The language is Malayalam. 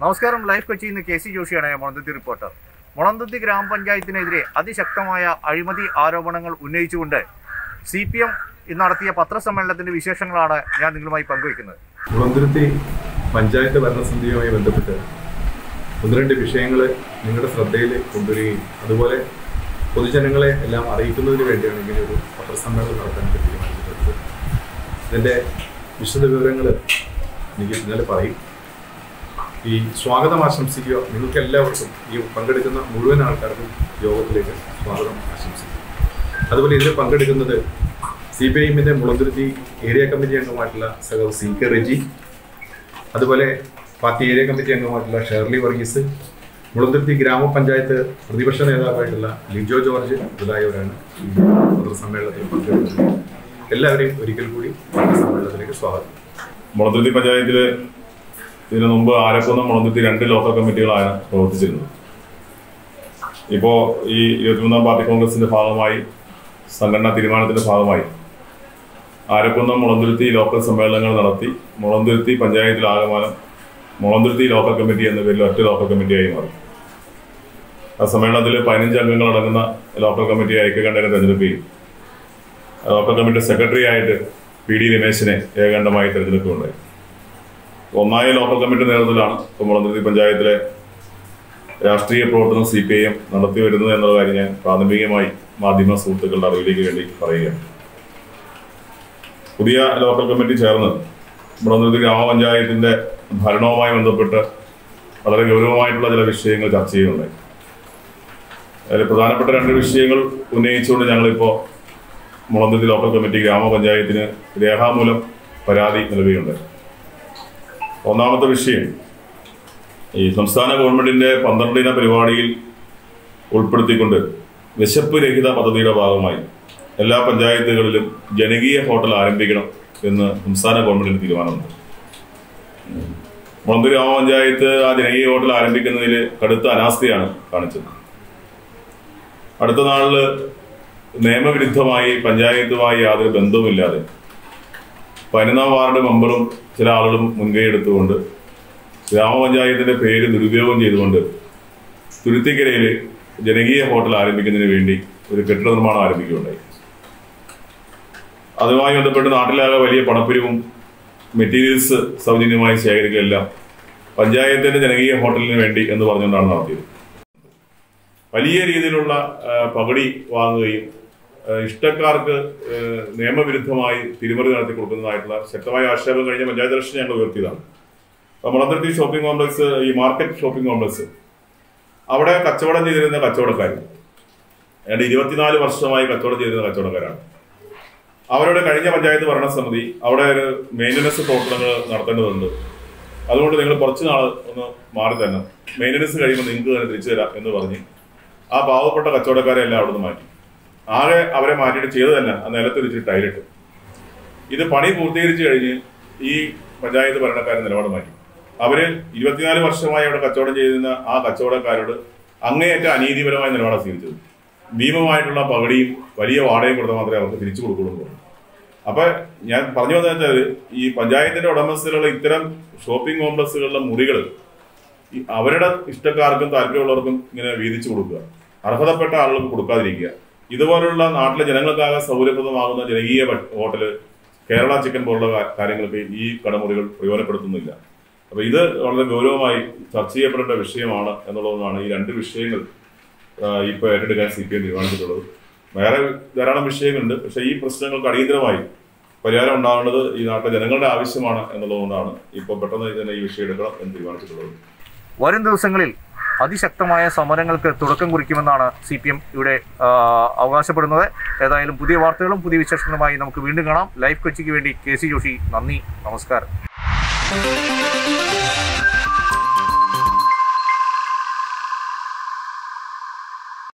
നമസ്കാരം ലൈഫ് കൊച്ചിയിൽ നിന്ന് കെ സി ജോഷിയാണ് മുളന്തുത്തി റിപ്പോർട്ടർ മുളന്തുത്തി ഗ്രാമപഞ്ചായത്തിനെതിരെ അതിശക്തമായ അഴിമതി ആരോപണങ്ങൾ ഉന്നയിച്ചുകൊണ്ട് സി പി എം ഇന്ന് നടത്തിയ പത്രസമ്മേളനത്തിന്റെ വിശേഷങ്ങളാണ് ഞാൻ നിങ്ങളുമായി പങ്കുവയ്ക്കുന്നത് കുളന്തുരുത്തി പഞ്ചായത്ത് ഭരണസമിതിയുമായി ബന്ധപ്പെട്ട് ഒന്ന് രണ്ട് വിഷയങ്ങൾ നിങ്ങളുടെ ശ്രദ്ധയിൽ കൊണ്ടുവരികയും അതുപോലെ പൊതുജനങ്ങളെ എല്ലാം അറിയിക്കുന്നതിന് വേണ്ടിയാണ് ഇങ്ങനെ ഒരു പത്രസമ്മേളനം നടത്താൻ തീരുമാനിച്ചിട്ടുള്ളത് ഇതിൻ്റെ വിശദ വിവരങ്ങൾ എനിക്ക് പിന്നാലെ പറയും ഈ സ്വാഗതം ആശംസിക്കുക നിങ്ങൾക്ക് എല്ലാവർക്കും ഈ പങ്കെടുക്കുന്ന മുഴുവൻ ആൾക്കാർക്കും യോഗത്തിലേക്ക് സ്വാഗതം ആശംസിക്കും അതുപോലെ ഇതിൽ പങ്കെടുക്കുന്നത് സി പി ഐ എമ്മിൻ്റെ മുളന്തുരുത്തി ഏരിയ കമ്മിറ്റി അംഗമായിട്ടുള്ള സഹവ് സി കെ റെജി അതുപോലെ പാർട്ടി ഏരിയ കമ്മിറ്റി അംഗമായിട്ടുള്ള ഷേർലി വർഗീസ് മുളന്തുരുത്തി ഗ്രാമപഞ്ചായത്ത് പ്രതിപക്ഷ നേതാവായിട്ടുള്ള ലിജോ ജോർജ് മുതലായവരാണ് ഈ പത്രസമ്മേളനത്തിൽ പങ്കെടുക്കുന്നത് എല്ലാവരെയും ഒരിക്കൽ കൂടി പത്രസമ്മേളനത്തിലേക്ക് സ്വാഗതം മുളന്തുരുത്തി പഞ്ചായത്തിൽ ഇതിനു മുമ്പ് ആലക്കുന്നം മുളന്തുരുത്തി രണ്ട് ലോക്കൽ കമ്മിറ്റികളാണ് പ്രവർത്തിച്ചിരുന്നത് ഇപ്പോൾ ഈ ഇരുപത്തിമൂന്നാം പാർട്ടി കോൺഗ്രസിന്റെ ഭാഗമായി സംഘടനാ തീരുമാനത്തിന്റെ ഭാഗമായി ആലക്കുന്നം മുളന്തുരുത്തി ലോക്കൽ സമ്മേളനങ്ങൾ നടത്തി മുളന്തുരുത്തി പഞ്ചായത്തിലാകമാനം മുളന്തുരുത്തി ലോക്കൽ കമ്മിറ്റി എന്ന പേരിൽ ഒറ്റ ലോക്കൽ കമ്മിറ്റിയായി മാറി ആ സമ്മേളനത്തിൽ പതിനഞ്ച് അംഗങ്ങൾ അടങ്ങുന്ന ലോക്കൽ കമ്മിറ്റി ഐക്യകണ്ഠേന തെരഞ്ഞെടുക്കുകയും ലോക്കൽ കമ്മിറ്റി സെക്രട്ടറി ആയിട്ട് പി ഡി രമേശിനെ ഏകണ്ഠമായി തെരഞ്ഞെടുക്കുകയുണ്ടായി ഒന്നായ ലോക്കൽ കമ്മിറ്റി നേതൃത്വത്തിലാണ് ഇപ്പോൾ മുളന്തുരുത്തി പഞ്ചായത്തിലെ രാഷ്ട്രീയ പ്രവർത്തനം സി പി ഐ എം നടത്തി വരുന്നത് എന്നുള്ള കാര്യം ഞാൻ പ്രാഥമികമായി മാധ്യമ സുഹൃത്തുക്കളുടെ അറിവിലേക്ക് വേണ്ടി പറയുകയാണ് പുതിയ ലോക്കൽ കമ്മിറ്റി ചേർന്ന് മുളന്തുരുത്തി ഗ്രാമപഞ്ചായത്തിന്റെ ഭരണവുമായി ബന്ധപ്പെട്ട് വളരെ ഗൗരവമായിട്ടുള്ള ചില വിഷയങ്ങൾ ചർച്ച ചെയ്യുന്നുണ്ടായി അതിൽ പ്രധാനപ്പെട്ട രണ്ട് വിഷയങ്ങൾ ഉന്നയിച്ചുകൊണ്ട് ഞങ്ങളിപ്പോൾ മുളന്തുരുത്തി ലോക്കൽ കമ്മിറ്റി ഗ്രാമപഞ്ചായത്തിന് രേഖാമൂലം പരാതി നൽകുകയുണ്ടായി ഒന്നാമത്തെ വിഷയം ഈ സംസ്ഥാന ഗവൺമെന്റിന്റെ പന്ത്രണ്ടിന പരിപാടിയിൽ ഉൾപ്പെടുത്തിക്കൊണ്ട് വിശപ്പ് രഹിത പദ്ധതിയുടെ ഭാഗമായി എല്ലാ പഞ്ചായത്തുകളിലും ജനകീയ ഹോട്ടൽ ആരംഭിക്കണം എന്ന് സംസ്ഥാന ഗവൺമെന്റിന് തീരുമാനമുണ്ട് മുളന്തുരി ഗ്രാമപഞ്ചായത്ത് ആ ജനകീയ ഹോട്ടൽ ആരംഭിക്കുന്നതിൽ കടുത്ത അനാസ്ഥയാണ് കാണിച്ചത് അടുത്ത നാളില് നിയമവിരുദ്ധമായി പഞ്ചായത്തുമായി യാതൊരു ബന്ധവുമില്ലാതെ പതിനൊന്നാം വാർഡ് മെമ്പറും ചില ആളുകളും മുൻകൈ എടുത്തുകൊണ്ട് ഗ്രാമപഞ്ചായത്തിന്റെ പേര് ദുരുപയോഗം ചെയ്തുകൊണ്ട് തുരുത്തിക്കരയിൽ ജനകീയ ഹോട്ടൽ ആരംഭിക്കുന്നതിന് വേണ്ടി ഒരു കെട്ടിട നിർമ്മാണം ആരംഭിക്കുകയുണ്ടായി അതുമായി ബന്ധപ്പെട്ട് നാട്ടിലാകെ വലിയ പണപ്പിരിവും മെറ്റീരിയൽസ് സൗജന്യമായി ശേഖരിക്കുകയെല്ലാം പഞ്ചായത്തിന്റെ ജനകീയ ഹോട്ടലിന് വേണ്ടി എന്ന് പറഞ്ഞുകൊണ്ടാണ് നടത്തിയത് വലിയ രീതിയിലുള്ള ആ, പകടി വാങ്ങുകയും ആ, ഇഷ്ടക്കാർക്ക് ആ, നിയമവിരുദ്ധമായി തിരിമറി നടത്തി കൊടുക്കുന്നതായിട്ടുള്ള ശക്തമായ ആക്ഷേപം കഴിഞ്ഞ പഞ്ചായത്ത് ഇലക്ഷൻ ഞങ്ങൾ ഉയർത്തിയതാണ് അപ്പൊ മുളന്തുരുത്തി ഷോപ്പിംഗ് കോംപ്ലക്സ് ഈ മാർക്കറ്റ് ഷോപ്പിംഗ് കോംപ്ലക്സ് അവിടെ കച്ചവടം ചെയ്തിരുന്ന കച്ചവടക്കാർ ഏതാണ്ട് ഇരുപത്തിനാല് വർഷമായി കച്ചവടം ചെയ്തിരുന്ന കച്ചവടക്കാരാണ് അവരുടെ കഴിഞ്ഞ പഞ്ചായത്ത് ഭരണസമിതി അവിടെ ഒരു മെയിൻ്റനൻസ് പ്രവർത്തനങ്ങൾ നടത്തേണ്ടതുണ്ട് അതുകൊണ്ട് നിങ്ങൾ കുറച്ച് നാൾ ഒന്ന് മാറി തന്നെ മെയിൻ്റനൻസ് കഴിയുമ്പോൾ നിങ്ങൾക്ക് തന്നെ തിരിച്ചു തരാം എന്ന് പറഞ്ഞ് ആ പാവപ്പെട്ട കച്ചവടക്കാരെ എല്ലാം അവിടുന്ന് മാറ്റി ആകെ അവരെ മാറ്റിയിട്ട് ചെയ്തു തന്നെ ആ നിലത്തൊരിച്ച് ടൈലിട്ട് ഇത് പണി പൂർത്തീകരിച്ചു കഴിഞ്ഞ് ഈ പഞ്ചായത്ത് ഭരണക്കാരൻ നിലപാട് മാറ്റി അവര് ഇരുപത്തിനാല് വർഷമായി അവിടെ കച്ചവടം ചെയ്തിരുന്ന ആ കച്ചവടക്കാരോട് അങ്ങേയറ്റ അനീതിപരമായ നിലപാടാണ് സ്വീകരിച്ചത് ഭീമമായിട്ടുള്ള പകടിയും വലിയ വാടകയും കൊടുത്താൽ മാത്രമേ അവർക്ക് തിരിച്ചു കൊടുക്കുള്ളൂ എന്ന് പറഞ്ഞു അപ്പൊ ഞാൻ പറഞ്ഞു വന്നത് വെച്ചാൽ ഈ പഞ്ചായത്തിന്റെ ഉടമസ്ഥയിലുള്ള ഇത്തരം ഷോപ്പിംഗ് കോംപ്ലക്സുകളിലെ മുറികൾ ഈ അവരുടെ ഇഷ്ടക്കാർക്കും താല്പര്യമുള്ളവർക്കും ഇങ്ങനെ വീതിച്ചു കൊടുക്കുക അർഹതപ്പെട്ട ആളുകൾക്ക് കൊടുക്കാതിരിക്കുക ഇതുപോലുള്ള നാട്ടിലെ ജനങ്ങൾക്കാകെ സൗകര്യപ്രദമാകുന്ന ജനകീയ ഭ- ഹോട്ടല് കേരള ചിക്കൻ പോലുള്ള കാ- കാര്യങ്ങൾക്ക് ഈ കടമുറികൾ പ്രയോജനപ്പെടുത്തുന്നില്ല അപ്പൊ ഇത് വളരെ ഗൗരവമായി ചർച്ച ചെയ്യപ്പെടേണ്ട വിഷയമാണ് എന്നുള്ളതാണ് ഈ രണ്ട് വിഷയങ്ങൾ ആ, ഇപ്പൊ ഏറ്റെടുക്കാൻ സി പി എം തീരുമാനിച്ചിട്ടുള്ളത് വേറെ ധാരാളം വിഷയങ്ങളുണ്ട് പക്ഷെ ഈ പ്രശ്നങ്ങൾക്ക് അടിയന്തരമായി പരിഹാരം ഉണ്ടാവേണ്ടത് ഈ നാട്ടിലെ ജനങ്ങളുടെ ആവശ്യമാണ് എന്നുള്ളതുകൊണ്ടാണ് ഇപ്പോൾ പെട്ടെന്ന് തന്നെ ഈ വിഷയം എടുക്കണം എന്ന് തീരുമാനിച്ചിട്ടുള്ളത് വരും ദിവസങ്ങളിൽ അതിശക്തമായ സമരങ്ങൾക്ക് തുടക്കം കുറിക്കുമെന്നാണ് സി പി എം ഇവിടെ ആ, അവകാശപ്പെടുന്നത് ഏതായാലും പുതിയ വാർത്തകളും പുതിയ വിശേഷങ്ങളുമായി നമുക്ക് വീണ്ടും കാണാം ലൈഫ് കൊച്ചിക്ക് വേണ്ടി കെ സി ജോഷി നന്ദി നമസ്കാരം